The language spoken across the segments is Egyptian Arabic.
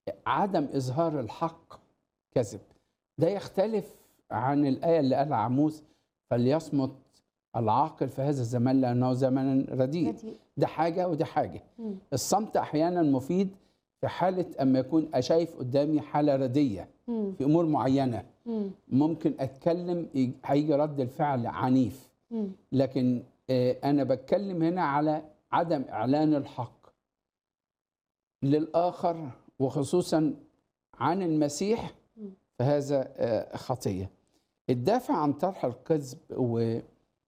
عدم إظهار الحق كذب ده يختلف عن الآية اللي قالها عموس فليصمت العاقل في هذا الزمان لأنه زمن رديء رديء. ده حاجة وده حاجة مم. الصمت أحيانا مفيد في حالة أما يكون شايف قدامي حالة ردية مم. في أمور معينة مم. ممكن أتكلم يج- هيجي رد الفعل عنيف مم. لكن آه، أنا بتكلم هنا على عدم إعلان الحق للآخر وخصوصا عن المسيح مم. فهذا آه، خطية الدافع عن طرح الكذب و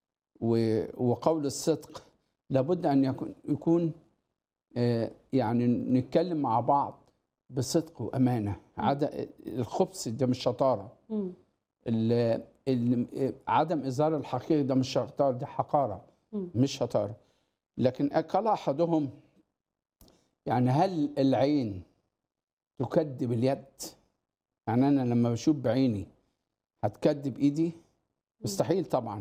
و وقول الصدق لابد أن يكون يكون آه، يعني نتكلم مع بعض بصدق وأمانة عدم الخبث ده مش شطارة مم. ال- ال- عدم إظهار الحقيقة ده مش شطارة دي حقارة مم. مش شطارة لكن قال أحدهم يعني هل العين تكذب اليد يعني أنا لما بشوف بعيني هتكذب إيدي مستحيل طبعا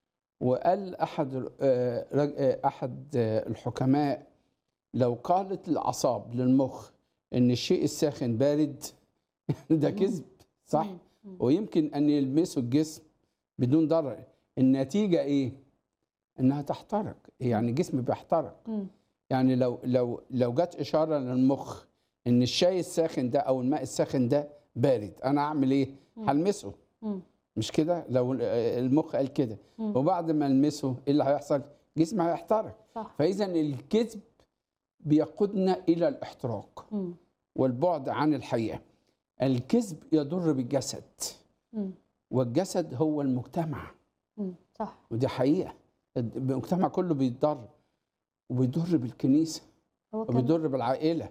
وقال أحد آه، رج- آه، أحد آه، الحكماء لو قالت الأعصاب للمخ إن الشيء الساخن بارد ده كذب صح؟ مم. مم. ويمكن ان يلمسوا الجسم بدون ضرر النتيجه ايه انها تحترق يعني الجسم بيحترق مم. يعني لو لو لو جت اشاره للمخ ان الشاي الساخن ده او الماء الساخن ده بارد انا اعمل ايه مم. هلمسه مم. مش كده لو المخ قال كده مم. وبعد ما المسه ايه اللي هيحصل جسمي هيحترق صح فاذا الكذب بيقودنا الى الاحتراق مم. والبعد والبعد عن الحقيقه الكذب يضر بالجسد مم. والجسد هو المجتمع مم. صح ودي حقيقه المجتمع كله بيتضر وبيضر بالكنيسه هو كان وبيضر بالعائله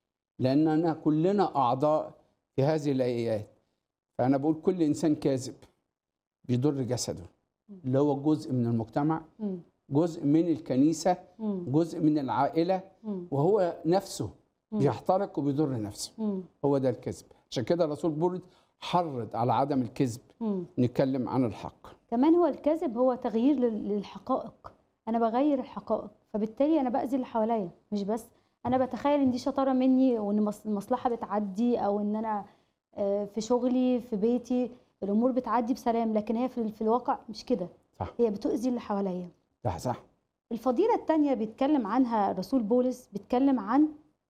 لاننا كلنا اعضاء في هذه الايات فانا بقول كل انسان كاذب بيضر جسده اللي هو جزء من المجتمع مم. جزء من الكنيسه مم. جزء من العائله مم. وهو نفسه مم. بيحترق وبيضر نفسه مم. هو ده الكذب عشان كده الرسول بولس حرض على عدم الكذب مم. نتكلم عن الحق كمان هو الكذب هو تغيير لل- للحقائق انا بغير الحقائق فبالتالي انا باذي اللي حواليا مش بس انا بتخيل ان دي شطاره مني وان مص- المصلحه بتعدي او ان انا آه، في شغلي في بيتي الامور بتعدي بسلام لكن هي في في الواقع مش كده صح. هي بتؤذي اللي حواليا صح صح الفضيله الثانيه بيتكلم عنها الرسول بولس بيتكلم عن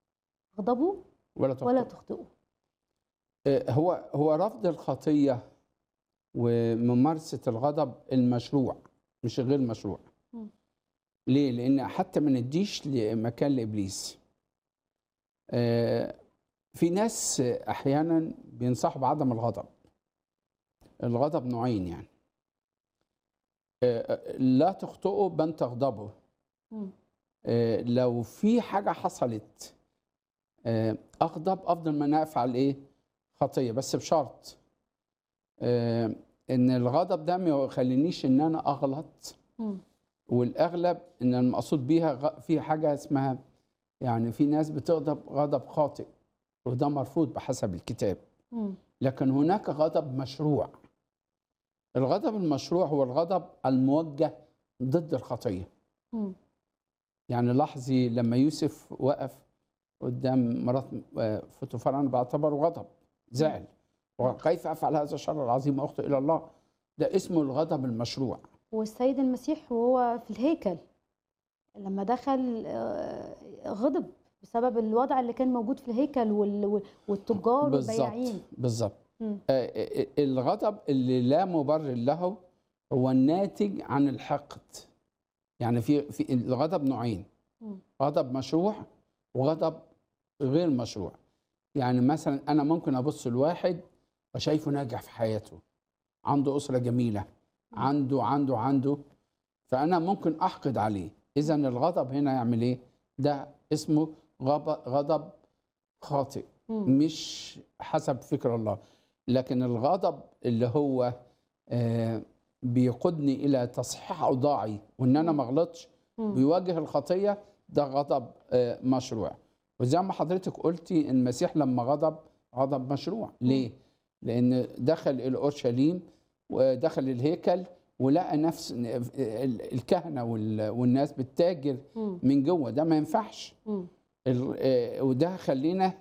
غضبه ولا تخطئ. ولا تخطئه آه، هو هو رفض الخطيه وممارسه الغضب المشروع مش غير مشروع مم. ليه لان حتى ما نديش مكان لابليس آه، في ناس احيانا بينصحوا بعدم الغضب الغضب نوعين يعني آه، لا تخطئه بل تغضبه مم. آه، لو في حاجة حصلت آه، أغضب أفضل ما أنا أفعل إيه خطية بس بشرط آه، إن الغضب ده ما يخلينيش إن أنا أغلط مم. والأغلب إن المقصود بيها غ- في حاجة اسمها يعني في ناس بتغضب غضب خاطئ وده مرفوض بحسب الكتاب مم. لكن هناك غضب مشروع الغضب المشروع هو الغضب الموجه ضد الخطيه مم. يعني لاحظي لما يوسف وقف قدام مرات آه، فوتوفار انا بعتبره غضب زعل وكيف افعل هذا الشر العظيم واخطئ الى الله ده اسمه الغضب المشروع والسيد المسيح وهو في الهيكل لما دخل آه، غضب بسبب الوضع اللي كان موجود في الهيكل وال- والتجار بالظبط والبياعين بالظبط مم. آه، آه، آه، الغضب اللي لا مبرر له هو الناتج عن الحقد يعني في في الغضب نوعين مم. غضب مشروع وغضب غير مشروع يعني مثلا انا ممكن ابص لواحد وشايفه ناجح في حياته عنده اسره جميله عنده عنده عنده فانا ممكن احقد عليه اذا الغضب هنا يعمل ايه ده اسمه غضب غضب خاطئ مم. مش حسب فكر الله لكن الغضب اللي هو آه، بيقودني الى تصحيح اوضاعي وان انا ما اغلطش مم. بيواجه الخطيه ده غضب آه، مشروع وزي ما حضرتك قلتي المسيح لما غضب غضب مشروع ليه لان دخل الى اورشليم ودخل الهيكل ولقى نفس ال- الكهنه وال- والناس بتتاجر مم. من جوه ده ما ينفعش مم. ال- آه، وده خلينا